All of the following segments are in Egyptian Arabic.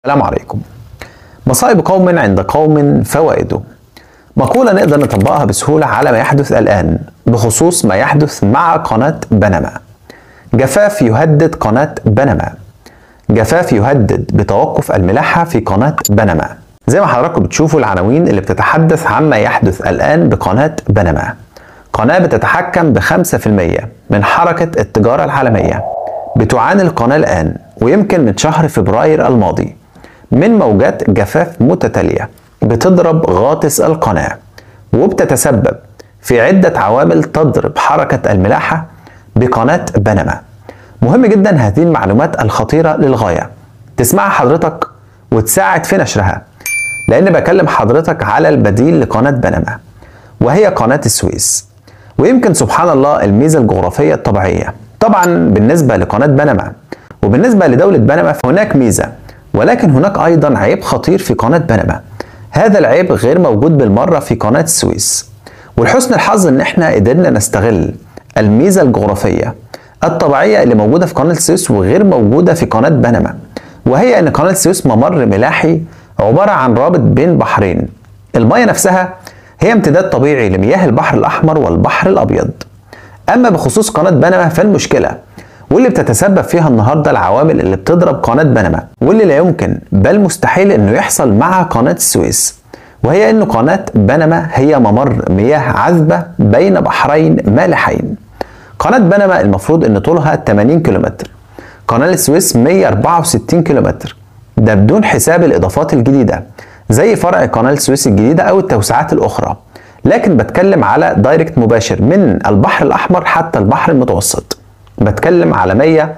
السلام عليكم مصائب قوم عند قوم فوائده مقولة نقدر نطبقها بسهولة على ما يحدث الآن بخصوص ما يحدث مع قناة بنما جفاف يهدد قناة بنما جفاف يهدد بتوقف الملاحة في قناة بنما زي ما حضراتكم بتشوفوا العناوين اللي بتتحدث عما يحدث الآن بقناة بنما قناة بتتحكم ب 5% من حركة التجارة العالمية بتعاني القناة الآن ويمكن من شهر فبراير الماضي من موجات جفاف متتالية بتضرب غاطس القناة وبتتسبب في عدة عوامل تضرب حركة الملاحة بقناة بنما مهم جدا هذه المعلومات الخطيرة للغاية تسمعها حضرتك وتساعد في نشرها لأن بكلم حضرتك على البديل لقناة بنما وهي قناة السويس ويمكن سبحان الله الميزة الجغرافية الطبيعية طبعا بالنسبة لقناة بنما وبالنسبة لدولة بنما فهناك ميزة ولكن هناك أيضا عيب خطير في قناة بنما هذا العيب غير موجود بالمرة في قناة السويس ولحسن الحظ ان احنا قدرنا نستغل الميزة الجغرافية الطبيعية اللي موجودة في قناة السويس وغير موجودة في قناة بنما وهي ان قناة السويس ممر ملاحي عبارة عن رابط بين بحرين المياه نفسها هي امتداد طبيعي لمياه البحر الأحمر والبحر الأبيض أما بخصوص قناة بنما فالمشكلة واللي بتتسبب فيها النهارده العوامل اللي بتضرب قناه بنما واللي لا يمكن بل مستحيل انه يحصل مع قناه السويس وهي ان قناه بنما هي ممر مياه عذبه بين بحرين مالحين قناه بنما المفروض ان طولها 80 كيلومتر قناه السويس 164 كيلومتر ده بدون حساب الاضافات الجديده زي فرع قناه السويس الجديده او التوسعات الاخرى لكن بتكلم على دايركت مباشر من البحر الاحمر حتى البحر المتوسط بتكلم على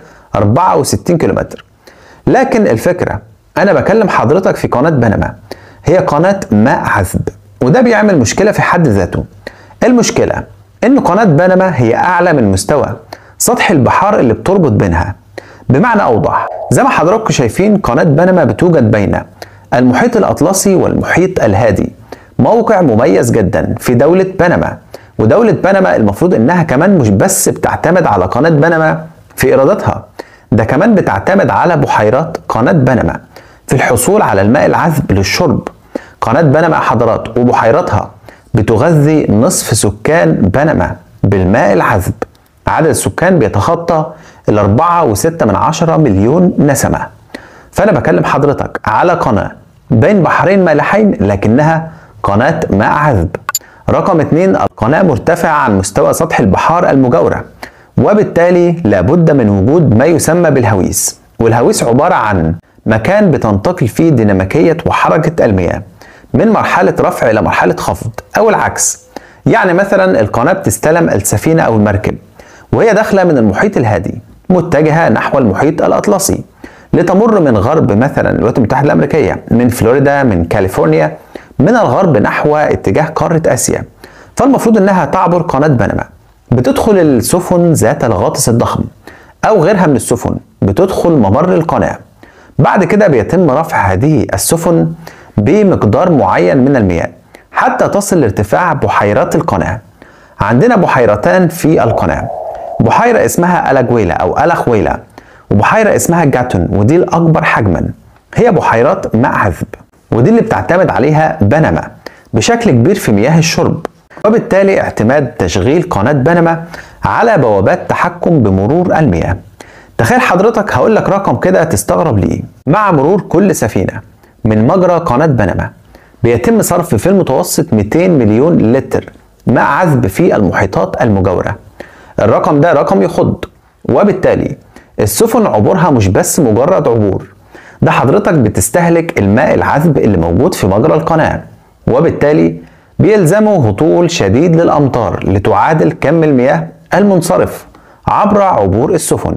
164 كيلومتر لكن الفكرة أنا بكلم حضرتك في قناة بنما هي قناة ماء عذب وده بيعمل مشكلة في حد ذاته المشكلة إن قناة بنما هي أعلى من مستوى سطح البحار اللي بتربط بينها بمعنى أوضح زي ما حضراتكم شايفين قناة بنما بتوجد بين المحيط الأطلسي والمحيط الهادي موقع مميز جدا في دولة بنما ودولة بنما المفروض انها كمان مش بس بتعتمد على قناة بنما في ايراداتها ده كمان بتعتمد على بحيرات قناة بنما في الحصول على الماء العذب للشرب قناة بنما حضرات وبحيراتها بتغذي نصف سكان بنما بالماء العذب عدد السكان بيتخطى الأربعة وستة من عشرة مليون نسمة فأنا بكلم حضرتك على قناة بين بحرين مالحين لكنها قناة ماء عذب رقم اتنين القناة مرتفعة عن مستوى سطح البحار المجاورة وبالتالي لابد من وجود ما يسمى بالهويس والهويس عبارة عن مكان بتنتقل فيه ديناميكية وحركة المياه من مرحلة رفع إلى مرحلة خفض أو العكس يعني مثلا القناة بتستلم السفينة أو المركب وهي داخلة من المحيط الهادي متجهة نحو المحيط الأطلسي لتمر من غرب مثلا الولايات المتحدة الأمريكية من فلوريدا من كاليفورنيا من الغرب نحو اتجاه قارة آسيا فالمفروض انها تعبر قناة بنما بتدخل السفن ذات الغاطس الضخم او غيرها من السفن بتدخل ممر القناة بعد كده بيتم رفع هذه السفن بمقدار معين من المياه حتى تصل لارتفاع بحيرات القناة عندنا بحيرتان في القناة بحيرة اسمها ألاجويلا أو ألاخويلا وبحيرة اسمها جاتون ودي الأكبر حجما هي بحيرات ماء عذب ودي اللي بتعتمد عليها بنما بشكل كبير في مياه الشرب وبالتالي اعتماد تشغيل قناة بنما على بوابات تحكم بمرور المياه تخيل حضرتك هقول لك رقم كده تستغرب ليه مع مرور كل سفينة من مجرى قناة بنما بيتم صرف في المتوسط 200 مليون لتر ماء عذب في المحيطات المجاورة الرقم ده رقم يخض وبالتالي السفن عبورها مش بس مجرد عبور ده حضرتك بتستهلك الماء العذب اللي موجود في مجرى القناة وبالتالي بيلزمه هطول شديد للأمطار لتعادل كم المياه المنصرف عبر عبور السفن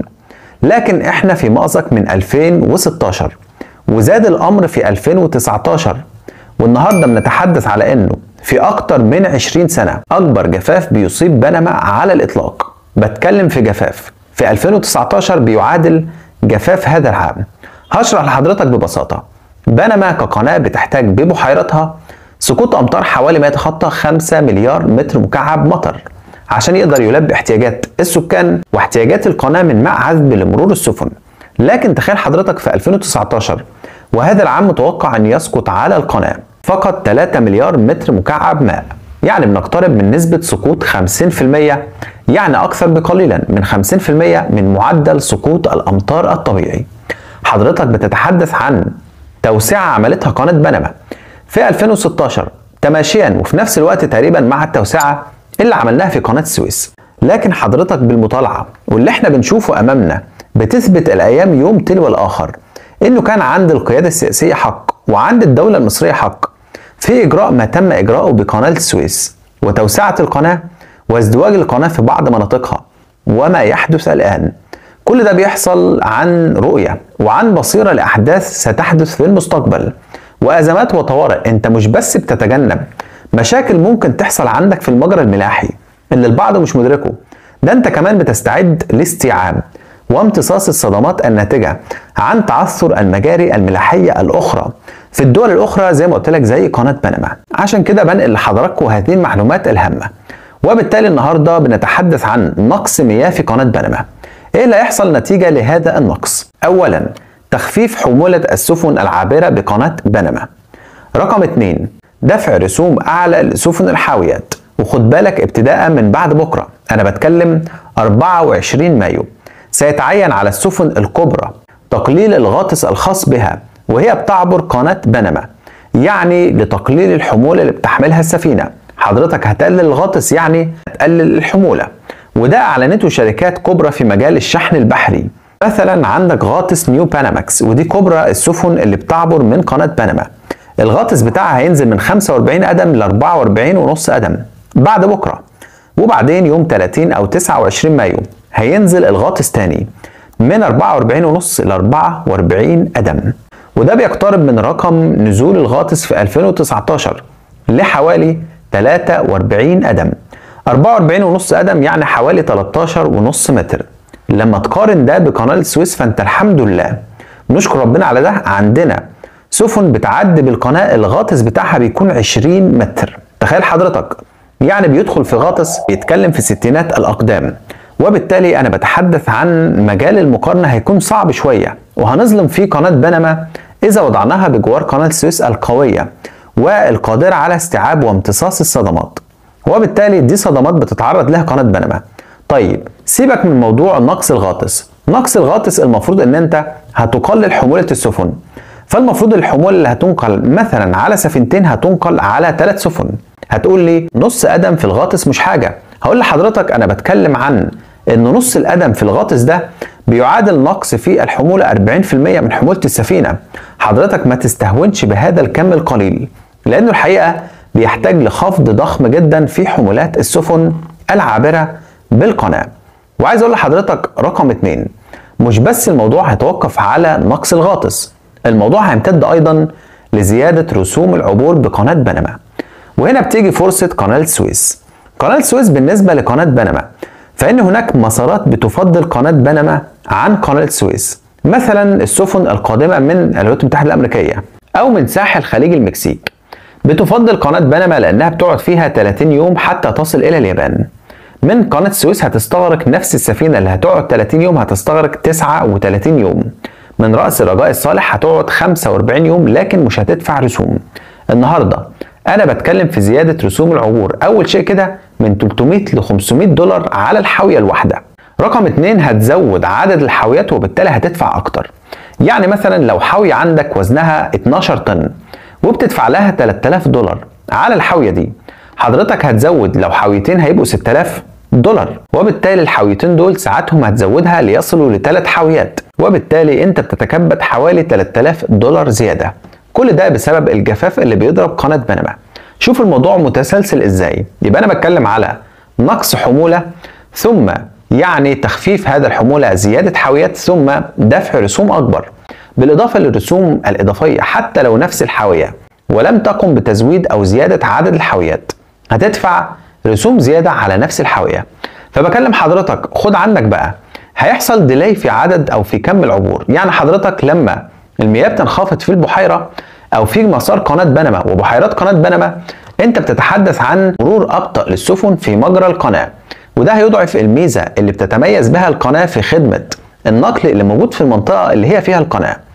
لكن احنا في مأزق من 2016 وزاد الأمر في 2019 والنهاردة بنتحدث على انه في أكتر من 20 سنة أكبر جفاف بيصيب بنما على الإطلاق بتكلم في جفاف في 2019 بيعادل جفاف هذا العام هشرح لحضرتك ببساطة بنما كقناة بتحتاج ببحيرتها سقوط أمطار حوالي ما يتخطى 5 مليار متر مكعب مطر عشان يقدر يلبي احتياجات السكان واحتياجات القناة من ماء عذب لمرور السفن لكن تخيل حضرتك في 2019 وهذا العام متوقع أن يسقط على القناة فقط 3 مليار متر مكعب ماء يعني بنقترب من نسبة سقوط 50% يعني أكثر بقليلا من 50% من معدل سقوط الأمطار الطبيعي حضرتك بتتحدث عن توسعة عملتها قناة بنما في 2016 تماشيا وفي نفس الوقت تقريبا مع التوسعة اللي عملناها في قناة السويس لكن حضرتك بالمطالعة واللي احنا بنشوفه أمامنا بتثبت الأيام يوم تلو الآخر إنه كان عند القيادة السياسية حق وعند الدولة المصرية حق في إجراء ما تم إجراءه بقناة السويس وتوسعة القناة وازدواج القناة في بعض مناطقها وما يحدث الآن كل ده بيحصل عن رؤية وعن بصيرة لأحداث ستحدث في المستقبل وأزمات وطوارئ أنت مش بس بتتجنب مشاكل ممكن تحصل عندك في المجرى الملاحي اللي البعض مش مدركه ده أنت كمان بتستعد لاستيعاب وامتصاص الصدمات الناتجة عن تعثر المجاري الملاحية الأخرى في الدول الأخرى زي ما قلت لك زي قناة بنما عشان كده بنقل لحضراتكم هذه المعلومات الهامة وبالتالي النهاردة بنتحدث عن نقص مياه في قناة بنما ايه اللي هيحصل نتيجة لهذا النقص اولا تخفيف حمولة السفن العابرة بقناة بنما رقم اتنين دفع رسوم اعلى لسفن الحاويات وخد بالك ابتداء من بعد بكرة انا بتكلم 24 مايو سيتعين على السفن الكبرى تقليل الغاطس الخاص بها وهي بتعبر قناة بنما يعني لتقليل الحمولة اللي بتحملها السفينة حضرتك هتقلل الغاطس يعني هتقلل الحمولة وده اعلنته شركات كبرى في مجال الشحن البحري مثلا عندك غاطس نيو باناماكس ودي كبرى السفن اللي بتعبر من قناة بنما الغاطس بتاعها هينزل من 45 قدم ل 44 ونص قدم بعد بكرة وبعدين يوم 30 أو 29 مايو هينزل الغاطس تاني من 44 ونص ل 44 قدم وده بيقترب من رقم نزول الغاطس في 2019 لحوالي 43 قدم 44 ونص قدم يعني حوالي 13 ونص متر لما تقارن ده بقناة السويس فانت الحمد لله نشكر ربنا على ده عندنا سفن بتعدي بالقناة الغاطس بتاعها بيكون 20 متر تخيل حضرتك يعني بيدخل في غاطس بيتكلم في ستينات الأقدام وبالتالي أنا بتحدث عن مجال المقارنة هيكون صعب شوية وهنظلم فيه قناة بنما إذا وضعناها بجوار قناة السويس القوية والقادرة على استيعاب وامتصاص الصدمات وبالتالي دي صدمات بتتعرض لها قناه بنما طيب سيبك من موضوع نقص الغاطس نقص الغاطس المفروض ان انت هتقلل حموله السفن فالمفروض الحموله اللي هتنقل مثلا على سفينتين هتنقل على ثلاث سفن هتقول لي نص قدم في الغاطس مش حاجه هقول لحضرتك انا بتكلم عن ان نص القدم في الغاطس ده بيعادل نقص في الحموله 40% من حموله السفينه حضرتك ما تستهونش بهذا الكم القليل لانه الحقيقه بيحتاج لخفض ضخم جدا في حمولات السفن العابرة بالقناة وعايز اقول لحضرتك رقم اتنين مش بس الموضوع هيتوقف على نقص الغاطس الموضوع هيمتد ايضا لزيادة رسوم العبور بقناة بنما وهنا بتيجي فرصة قناة السويس قناة السويس بالنسبة لقناة بنما فإن هناك مسارات بتفضل قناة بنما عن قناة السويس مثلا السفن القادمة من الولايات المتحدة الأمريكية أو من ساحل خليج المكسيك بتفضل قناة بنما لأنها بتقعد فيها 30 يوم حتى تصل إلى اليابان من قناة السويس هتستغرق نفس السفينة اللي هتقعد 30 يوم هتستغرق 39 يوم من رأس الرجاء الصالح هتقعد 45 يوم لكن مش هتدفع رسوم النهاردة أنا بتكلم في زيادة رسوم العبور أول شيء كده من 300 ل 500 دولار على الحاوية الواحدة رقم اتنين هتزود عدد الحاويات وبالتالي هتدفع أكتر يعني مثلا لو حاوية عندك وزنها 12 طن وبتدفع لها 3000 دولار على الحاويه دي حضرتك هتزود لو حاويتين هيبقوا 6000 دولار وبالتالي الحاويتين دول ساعاتهم هتزودها ليصلوا لثلاث حاويات وبالتالي انت بتتكبد حوالي 3000 دولار زياده كل ده بسبب الجفاف اللي بيضرب قناه بنما شوف الموضوع متسلسل ازاي يبقى انا بتكلم على نقص حموله ثم يعني تخفيف هذا الحموله زياده حاويات ثم دفع رسوم اكبر بالإضافة للرسوم الإضافية حتى لو نفس الحاوية ولم تقم بتزويد أو زيادة عدد الحاويات هتدفع رسوم زيادة على نفس الحاوية فبكلم حضرتك خد عندك بقى هيحصل ديلي في عدد أو في كم العبور يعني حضرتك لما المياه بتنخفض في البحيرة أو في مسار قناة بنما وبحيرات قناة بنما أنت بتتحدث عن مرور أبطأ للسفن في مجرى القناة وده هيضعف الميزة اللي بتتميز بها القناة في خدمة النقل اللي موجود في المنطقة اللي هي فيها القناة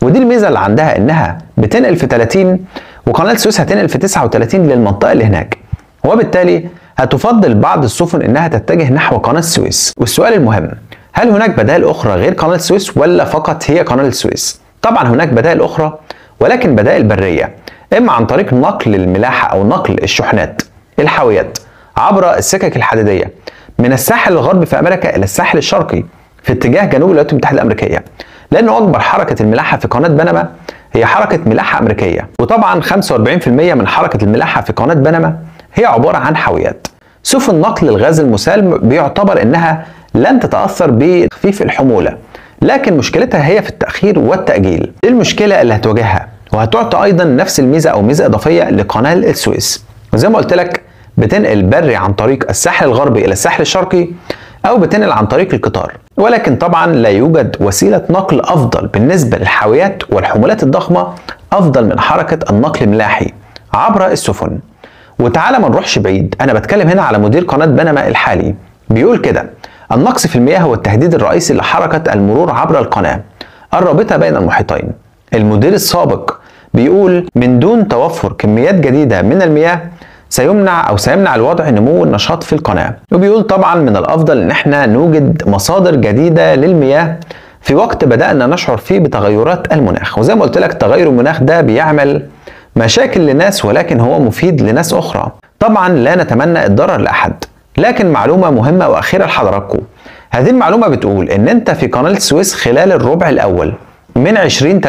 ودي الميزه اللي عندها انها بتنقل في 30 وقناه السويس هتنقل في 39 للمنطقه اللي هناك وبالتالي هتفضل بعض السفن انها تتجه نحو قناه السويس والسؤال المهم هل هناك بدائل اخرى غير قناه السويس ولا فقط هي قناه السويس طبعا هناك بدائل اخرى ولكن بدائل بريه اما عن طريق نقل الملاحه او نقل الشحنات الحاويات عبر السكك الحديديه من الساحل الغربي في امريكا الى الساحل الشرقي في اتجاه جنوب الولايات المتحده الامريكيه لان اكبر حركه الملاحه في قناه بنما هي حركه ملاحه امريكيه وطبعا 45% من حركه الملاحه في قناه بنما هي عباره عن حاويات سفن نقل الغاز المسال بيعتبر انها لن تتاثر بتخفيف الحموله لكن مشكلتها هي في التاخير والتاجيل دي المشكله اللي هتواجهها وهتعطي ايضا نفس الميزه او ميزه اضافيه لقناه السويس وزي ما قلت لك بتنقل بري عن طريق الساحل الغربي الى الساحل الشرقي او بتنقل عن طريق القطار ولكن طبعا لا يوجد وسيله نقل افضل بالنسبه للحاويات والحمولات الضخمه افضل من حركه النقل الملاحي عبر السفن وتعالى ما نروحش بعيد انا بتكلم هنا على مدير قناه بنما الحالي بيقول كده النقص في المياه هو التهديد الرئيسي لحركه المرور عبر القناه الرابطه بين المحيطين المدير السابق بيقول من دون توفر كميات جديده من المياه سيمنع او سيمنع الوضع نمو النشاط في القناه وبيقول طبعا من الافضل ان احنا نوجد مصادر جديده للمياه في وقت بدانا نشعر فيه بتغيرات المناخ وزي ما قلت لك تغير المناخ ده بيعمل مشاكل لناس ولكن هو مفيد لناس اخرى طبعا لا نتمنى الضرر لاحد لكن معلومه مهمه واخيره لحضراتكم هذه المعلومه بتقول ان انت في قناه السويس خلال الربع الاول من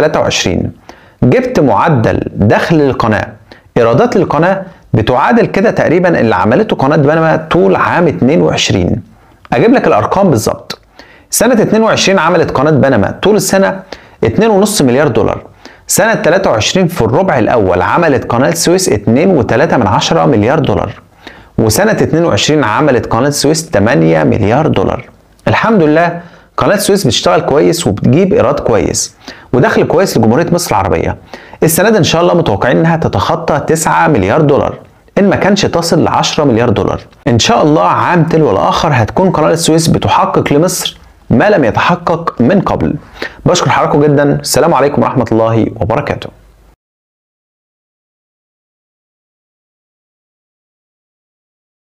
2023 جبت معدل دخل للقناه ايرادات للقناه بتعادل كده تقريبا اللي عملته قناه بنما طول عام 22 اجيب لك الارقام بالظبط سنه 22 عملت قناه بنما طول السنه 2.5 مليار دولار سنة 23 في الربع الأول عملت قناة السويس 2.3 من عشرة مليار دولار وسنة 22 عملت قناة السويس 8 مليار دولار الحمد لله قناة السويس بتشتغل كويس وبتجيب إيراد كويس ودخل كويس لجمهورية مصر العربية السنة دي إن شاء الله متوقعين إنها تتخطى 9 مليار دولار إن ما كانش تصل ل 10 مليار دولار إن شاء الله عام تلو الآخر هتكون قناة السويس بتحقق لمصر ما لم يتحقق من قبل بشكر حضراتكم جدا السلام عليكم ورحمة الله وبركاته